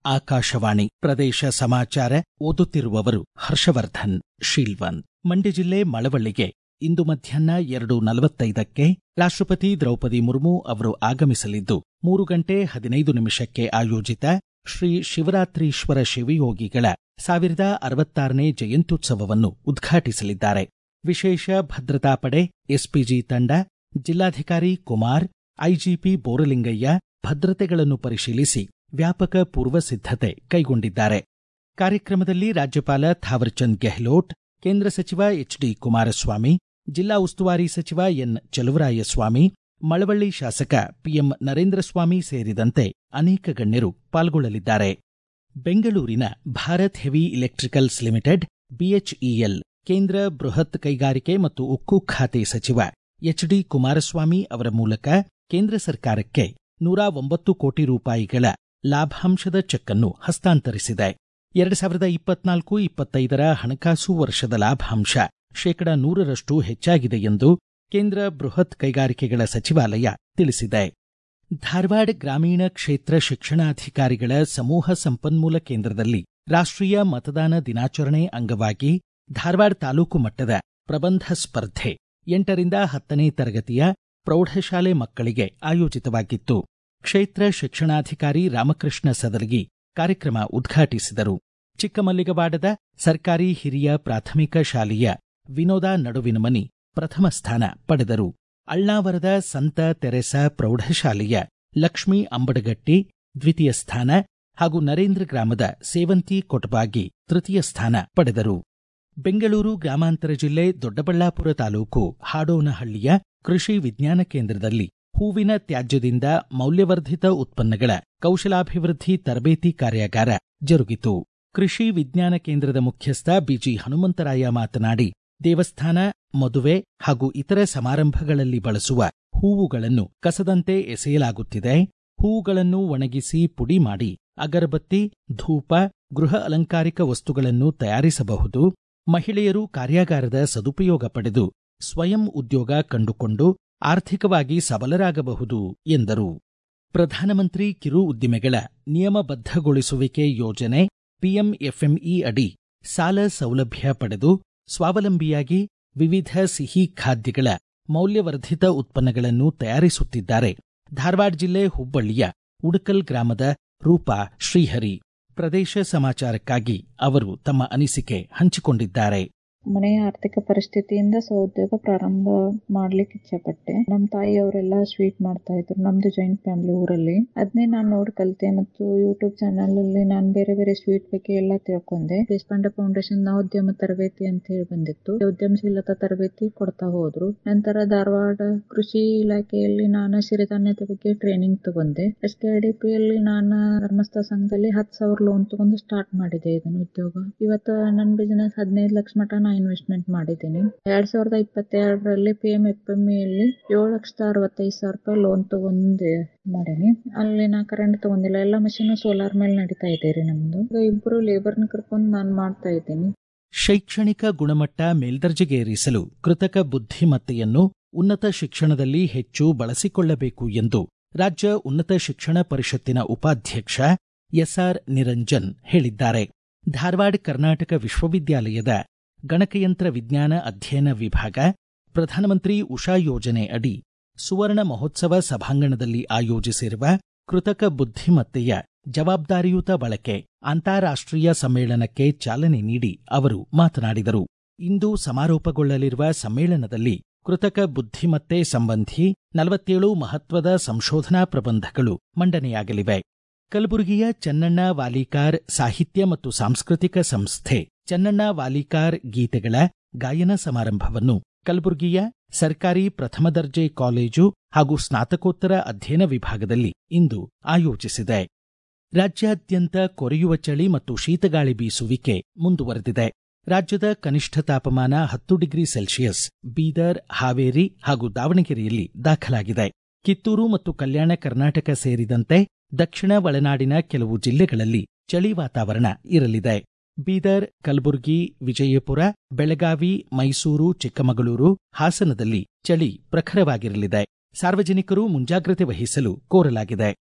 ಆಕಾಶವಾಣಿ ಪ್ರದೇಶ ಸಮಾಚಾರ ಓದುತ್ತಿರುವವರು ಹರ್ಷವರ್ಧನ್ ಶೀಲ್ವಂತ್ ಮಂಡ್ಯ ಜಿಲ್ಲೆ ಮಳವಳ್ಳಿಗೆ ಇಂದು ಮಧ್ಯಾಹ್ನ ಎರಡು ನಲವತ್ತೈದಕ್ಕೆ ರಾಷ್ಟ್ರಪತಿ ದ್ರೌಪದಿ ಮುರ್ಮು ಅವರು ಆಗಮಿಸಲಿದ್ದು ಮೂರು ಗಂಟೆ ಹದಿನೈದು ನಿಮಿಷಕ್ಕೆ ಆಯೋಜಿತ ಶ್ರೀ ಶಿವರಾತ್ರೀಶ್ವರ ಶಿವಯೋಗಿಗಳ ಸಾವಿರದ ಅರವತ್ತಾರನೇ ಜಯಂತ್ಯುತ್ಸವವನ್ನು ಉದ್ಘಾಟಿಸಲಿದ್ದಾರೆ ವಿಶೇಷ ಭದ್ರತಾ ಪಡೆ ಎಸ್ಪಿಜಿ ತಂಡ ಜಿಲ್ಲಾಧಿಕಾರಿ ಕುಮಾರ್ ಐಜಿಪಿ ಬೋರಲಿಂಗಯ್ಯ ಭದ್ರತೆಗಳನ್ನು ಪರಿಶೀಲಿಸಿ ವ್ಯಾಪಕ ಪೂರ್ವ ಸಿದ್ಧತೆ ಕೈಗೊಂಡಿದ್ದಾರೆ ಕಾರ್ಯಕ್ರಮದಲ್ಲಿ ರಾಜ್ಯಪಾಲ ಥಾವರ್ಚಂದ್ ಗೆಹ್ಲೋಟ್ ಕೇಂದ್ರ ಸಚಿವ ಎಚ್ಡಿ ಕುಮಾರಸ್ವಾಮಿ ಜಿಲ್ಲಾ ಉಸ್ತುವಾರಿ ಸಚಿವ ಎನ್ ಚಲುವರಾಯಸ್ವಾಮಿ ಮಳವಳ್ಳಿ ಶಾಸಕ ಪಿಎಂ ನರೇಂದ್ರಸ್ವಾಮಿ ಸೇರಿದಂತೆ ಅನೇಕ ಗಣ್ಯರು ಪಾಲ್ಗೊಳ್ಳಲಿದ್ದಾರೆ ಬೆಂಗಳೂರಿನ Bharat heavy electricals limited BHEL ಕೇಂದ್ರ ಬೃಹತ್ ಕೈಗಾರಿಕೆ ಮತ್ತು ಉಕ್ಕು ಖಾತೆ ಸಚಿವ ಎಚ್ಡಿ ಕುಮಾರಸ್ವಾಮಿ ಅವರ ಮೂಲಕ ಕೇಂದ್ರ ಸರ್ಕಾರಕ್ಕೆ ನೂರ ಒಂಬತ್ತು ಕೋಟಿ ರೂಪಾಯಿಗಳ ಲಾಭಾಂಶದ ಚೆಕ್ ಅನ್ನು ಹಸ್ತಾಂತರಿಸಿದೆ ಎರಡು ಸಾವಿರದ ಇಪ್ಪತ್ನಾಲ್ಕು ಇಪ್ಪತ್ತೈದರ ಹಣಕಾಸು ವರ್ಷದ ಲಾಭಾಂಶ ಶೇಕಡ ನೂರರಷ್ಟು ಹೆಚ್ಚಾಗಿದೆ ಎಂದು ಕೇಂದ್ರ ಬೃಹತ್ ಕೈಗಾರಿಕೆಗಳ ಸಚಿವಾಲಯ ತಿಳಿಸಿದೆ ಧಾರವಾಡ ಗ್ರಾಮೀಣ ಕ್ಷೇತ್ರ ಶಿಕ್ಷಣಾಧಿಕಾರಿಗಳ ಸಮೂಹ ಸಂಪನ್ಮೂಲ ಕೇಂದ್ರದಲ್ಲಿ ರಾಷ್ಟ್ರೀಯ ಮತದಾನ ದಿನಾಚರಣೆ ಅಂಗವಾಗಿ ಧಾರವಾಡ ತಾಲೂಕು ಮಟ್ಟದ ಪ್ರಬಂಧ ಸ್ಪರ್ಧೆ ಎಂಟರಿಂದ ಹತ್ತನೇ ತರಗತಿಯ ಪ್ರೌಢಶಾಲೆ ಮಕ್ಕಳಿಗೆ ಆಯೋಜಿತವಾಗಿತ್ತು ಕ್ಷೇತ್ರ ಶಿಕ್ಷಣಾಧಿಕಾರಿ ರಾಮಕೃಷ್ಣ ಸದಲಗಿ ಕಾರ್ಯಕ್ರಮ ಉದ್ಘಾಟಿಸಿದರು ಚಿಕ್ಕಮಲ್ಲಿಗವಾಡದ ಸರ್ಕಾರಿ ಹಿರಿಯ ಪ್ರಾಥಮಿಕ ಶಾಲೆಯ ವಿನೋದ ನಡುವಿನಮನಿ ಪ್ರಥಮ ಸ್ಥಾನ ಪಡೆದರು ಅಳ್ನಾವರದ ಸಂತ ತೆರೆಸ ಪ್ರೌಢಶಾಲೆಯ ಲಕ್ಷ್ಮೀ ಅಂಬಡಗಟ್ಟಿ ದ್ವಿತೀಯ ಸ್ಥಾನ ಹಾಗೂ ನರೇಂದ್ರ ಗ್ರಾಮದ ಸೇವಂತಿ ಕೊಟಬಾಗಿ ತೃತೀಯ ಸ್ಥಾನ ಪಡೆದರು ಬೆಂಗಳೂರು ಗ್ರಾಮಾಂತರ ಜಿಲ್ಲೆ ದೊಡ್ಡಬಳ್ಳಾಪುರ ತಾಲೂಕು ಹಾಡೋನಹಳ್ಳಿಯ ಕೃಷಿ ವಿಜ್ಞಾನ ಕೇಂದ್ರದಲ್ಲಿ ಹೂವಿನ ತ್ಯಾಜ್ಯದಿಂದ ಮೌಲ್ಯವರ್ಧಿತ ಉತ್ಪನ್ನಗಳ ಕೌಶಲಾಭಿವೃದ್ಧಿ ತರಬೇತಿ ಕಾರ್ಯಾಗಾರ ಜರುಗಿತು ಕೃಷಿ ವಿಜ್ಞಾನ ಕೇಂದ್ರದ ಮುಖ್ಯಸ್ಥ ಬಿಜಿ ಹನುಮಂತರಾಯ ಮಾತನಾಡಿ ದೇವಸ್ಥಾನ ಮದುವೆ ಹಾಗೂ ಇತರ ಸಮಾರಂಭಗಳಲ್ಲಿ ಬಳಸುವ ಹೂವುಗಳನ್ನು ಕಸದಂತೆ ಎಸೆಯಲಾಗುತ್ತಿದೆ ಹೂವುಗಳನ್ನು ಒಣಗಿಸಿ ಪುಡಿ ಮಾಡಿ ಅಗರಬತ್ತಿ ಧೂಪ ಗೃಹ ಅಲಂಕಾರಿಕ ವಸ್ತುಗಳನ್ನು ತಯಾರಿಸಬಹುದು ಮಹಿಳೆಯರು ಕಾರ್ಯಾಗಾರದ ಸದುಪಯೋಗ ಪಡೆದು ಸ್ವಯಂ ಉದ್ಯೋಗ ಕಂಡುಕೊಂಡು ಆರ್ಥಿಕವಾಗಿ ಸಬಲರಾಗಬಹುದು ಎಂದರು ಪ್ರಧಾನಮಂತ್ರಿ ಕಿರು ಉದ್ದಿಮೆಗಳ ನಿಯಮಬದ್ಧಗೊಳಿಸುವಿಕೆ ಯೋಜನೆ ಪಿಎಂಎಫ್ಎಂಇ ಅಡಿ ಸಾಲ ಸೌಲಭ್ಯ ಪಡೆದು ಸ್ವಾವಲಂಬಿಯಾಗಿ ವಿವಿಧ ಸಿಹಿ ಖಾದ್ಯಗಳ ಮೌಲ್ಯವರ್ಧಿತ ಉತ್ಪನ್ನಗಳನ್ನು ತಯಾರಿಸುತ್ತಿದ್ದಾರೆ ಧಾರವಾಡ ಜಿಲ್ಲೆ ಹುಬ್ಬಳ್ಳಿಯ ಉಡಕಲ್ ಗ್ರಾಮದ ರೂಪಾ ಶ್ರೀಹರಿ ಪ್ರದೇಶ ಸಮಾಚಾರಕ್ಕಾಗಿ ಅವರು ತಮ್ಮ ಅನಿಸಿಕೆ ಹಂಚಿಕೊಂಡಿದ್ದಾರೆ ಮನೆಯ ಆರ್ಥಿಕ ಪರಿಸ್ಥಿತಿಯಿಂದ ಸ್ವಉದ್ಯೋಗ ಪ್ರಾರಂಭ ಮಾಡ್ಲಿಕ್ಕೆ ಇಚ್ಛೆಪಟ್ಟೆ ನಮ್ಮ ತಾಯಿಯವರೆಲ್ಲ ಸ್ವೀಟ್ ಮಾಡ್ತಾ ಇದ್ರು ನಮ್ದು ಜಾಯಿಂಟ್ ಫ್ಯಾಮಿಲಿ ಊರಲ್ಲಿ ಅದನ್ನೇ ನಾನು ನೋಡಿ ಕಲಿತೆ ಮತ್ತು ಯೂಟ್ಯೂಬ್ ಚಾನಲ್ ಅಲ್ಲಿ ನಾನು ಬೇರೆ ಬೇರೆ ಸ್ವೀಟ್ ಬಗ್ಗೆ ಎಲ್ಲ ತಿಳ್ಕೊಂಡೆ ದೇಶಪಾಂಡೆ ಫೌಂಡೇಶನ್ ಉದ್ಯಮ ತರಬೇತಿ ಅಂತ ಹೇಳಿ ಬಂದಿತ್ತು ಉದ್ಯಮಶೀಲತಾ ತರಬೇತಿ ಕೊಡ್ತಾ ಹೋದ್ರು ನಂತರ ಧಾರವಾಡ ಕೃಷಿ ಇಲಾಖೆಯಲ್ಲಿ ನಾನು ಸಿರಿಧಾನ್ಯದ ಬಗ್ಗೆ ಟ್ರೈನಿಂಗ್ ತಗೊಂಡೆ ಎಸ್ ಕೆ ಡಿ ಪಿ ಅಲ್ಲಿ ನಾನು ಧರ್ಮಸ್ಥಳ ಸಂಘದಲ್ಲಿ ಹತ್ತು ಸಾವಿರ ಲೋನ್ ತಗೊಂಡು ಸ್ಟಾರ್ಟ್ ಮಾಡಿದೆ ಇದನ್ನ ಉದ್ಯೋಗ ಇವತ್ತು ನನ್ನ ಬಿಸಿನೆಸ್ ಹದಿನೈದು ಲಕ್ಷ ಮಟ ನಾ ಇನ್ವೆಸ್ಟ್ಮೆಂಟ್ ಮಾಡಿದ್ದೀನಿ ಎರಡ್ ಸಾವಿರದ ಇಪ್ಪತ್ತೆರಡರಲ್ಲಿ ಪಿ ಎಂ ಎಫ್ ಎಂ ಅಲ್ಲಿ ಏಳು ಲಕ್ಷದ ಅರವತ್ತೈದು ಸಾವಿರ ರೂಪಾಯಿ ಲೋನ್ ತಗೊಂಡು ಮಾಡೀನಿ ಅಲ್ಲಿ ನಾ ಕರೆಂಟ್ ತಗೊಂಡಿಲ್ಲ ಎಲ್ಲ ಮಷೀನ್ ಸೋಲಾರ್ ಮೇಲೆ ನಡೀತಾ ಇದೆ ರೀ ನಮ್ದು ಇಬ್ಬರು ಲೇಬರ್ನ ಕರ್ಕೊಂಡು ನಾನು ಮಾಡ್ತಾ ಇದ್ದೀನಿ ಶೈಕ್ಷಣಿಕ ಗುಣಮಟ್ಟ ಮೇಲ್ದರ್ಜೆಗೇರಿಸಲು ಕೃತಕ ಬುದ್ಧಿಮತ್ತೆಯನ್ನು ಉನ್ನತ ಶಿಕ್ಷಣದಲ್ಲಿ ಹೆಚ್ಚು ಬಳಸಿಕೊಳ್ಳಬೇಕು ಎಂದು ರಾಜ್ಯ ಉನ್ನತ ಶಿಕ್ಷಣ ಪರಿಷತ್ತಿನ ಉಪಾಧ್ಯಕ್ಷ ಎಸ್ಆರ್ ನಿರಂಜನ್ ಹೇಳಿದ್ದಾರೆ ಧಾರವಾಡ ಕರ್ನಾಟಕ ವಿಶ್ವವಿದ್ಯಾಲಯದ ಗಣಕಯಂತ್ರ ವಿಜ್ಞಾನ ಅಧ್ಯಯನ ವಿಭಾಗ ಪ್ರಧಾನಮಂತ್ರಿ ಉಷಾ ಯೋಜನೆ ಅಡಿ ಸುವರ್ಣ ಮಹೋತ್ಸವ ಸಭಾಂಗಣದಲ್ಲಿ ಆಯೋಜಿಸಿರುವ ಕೃತಕ ಬುದ್ಧಿಮತ್ತೆಯ ಜವಾಬ್ದಾರಿಯುತ ಬಳಕೆ ಅಂತಾರಾಷ್ಟ್ರೀಯ ಸಮ್ಮೇಳನಕ್ಕೆ ಚಾಲನೆ ನೀಡಿ ಅವರು ಮಾತನಾಡಿದರು ಇಂದು ಸಮಾರೋಪಗೊಳ್ಳಲಿರುವ ಸಮ್ಮೇಳನದಲ್ಲಿ ಕೃತಕ ಬುದ್ಧಿಮತ್ತೆ ಸಂಬಂಧಿ ನಲವತ್ತೇಳು ಮಹತ್ವದ ಸಂಶೋಧನಾ ಪ್ರಬಂಧಗಳು ಮಂಡನೆಯಾಗಲಿವೆ ಕಲಬುರಗಿಯ ಚನ್ನಣ್ಣ ವಾಲಿಕಾರ್ ಸಾಹಿತ್ಯ ಮತ್ತು ಸಾಂಸ್ಕೃತಿಕ ಸಂಸ್ಥೆ ಚನ್ನಣ್ಣ ವಾಲಿಕಾರ್ ಗೀತೆಗಳ ಗಾಯನ ಸಮಾರಂಭವನ್ನು ಕಲಬುರಗಿಯ ಸರ್ಕಾರಿ ಪ್ರಥಮ ದರ್ಜೆ ಕಾಲೇಜು ಹಾಗೂ ಸ್ನಾತಕೋತ್ತರ ಅಧ್ಯಯನ ವಿಭಾಗದಲ್ಲಿ ಇಂದು ಆಯೋಜಿಸಿದೆ ರಾಜ್ಯಾದ್ಯಂತ ಕೊರೆಯುವ ಚಳಿ ಮತ್ತು ಶೀತಗಾಳಿ ಬೀಸುವಿಕೆ ಮುಂದುವರೆದಿದೆ ರಾಜ್ಯದ ಕನಿಷ್ಠ ತಾಪಮಾನ ಹತ್ತು ಡಿಗ್ರಿ ಸೆಲ್ಸಿಯಸ್ ಬೀದರ್ ಹಾವೇರಿ ಹಾಗೂ ದಾವಣಗೆರೆಯಲ್ಲಿ ದಾಖಲಾಗಿದೆ ಕಿತ್ತೂರು ಮತ್ತು ಕಲ್ಯಾಣ ಕರ್ನಾಟಕ ಸೇರಿದಂತೆ ದಕ್ಷಿಣ ಒಳನಾಡಿನ ಕೆಲವು ಜಿಲ್ಲೆಗಳಲ್ಲಿ ಚಳಿ ವಾತಾವರಣ ಇರಲಿದೆ ಬೀದರ್ ಕಲಬುರಗಿ ವಿಜಯಪುರ ಬೆಳಗಾವಿ ಮೈಸೂರು ಚಿಕ್ಕಮಗಳೂರು ಹಾಸನದಲ್ಲಿ ಚಳಿ ಪ್ರಖರವಾಗಿರಲಿದೆ ಸಾರ್ವಜನಿಕರು ಮುಂಜಾಗ್ರತೆ ವಹಿಸಲು ಕೋರಲಾಗಿದೆ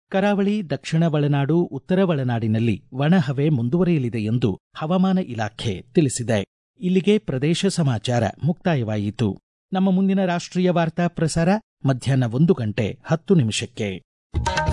ಕರಾವಳಿ ದಕ್ಷಿಣ ಒಳನಾಡು ಉತ್ತರ ಒಳನಾಡಿನಲ್ಲಿ ಒಣಹವೆ ಮುಂದುವರಿಯಲಿದೆ ಎಂದು ಹವಾಮಾನ ಇಲಾಖೆ ತಿಳಿಸಿದೆ ಇಲ್ಲಿಗೆ ಪ್ರದೇಶ ಸಮಾಚಾರ ಮುಕ್ತಾಯವಾಯಿತು ನಮ್ಮ ಮುಂದಿನ ರಾಷ್ಟ್ರೀಯ ವಾರ್ತಾ ಪ್ರಸಾರ ಮಧ್ಯಾಹ್ನ ಒಂದು ಗಂಟೆ ಹತ್ತು ನಿಮಿಷಕ್ಕೆ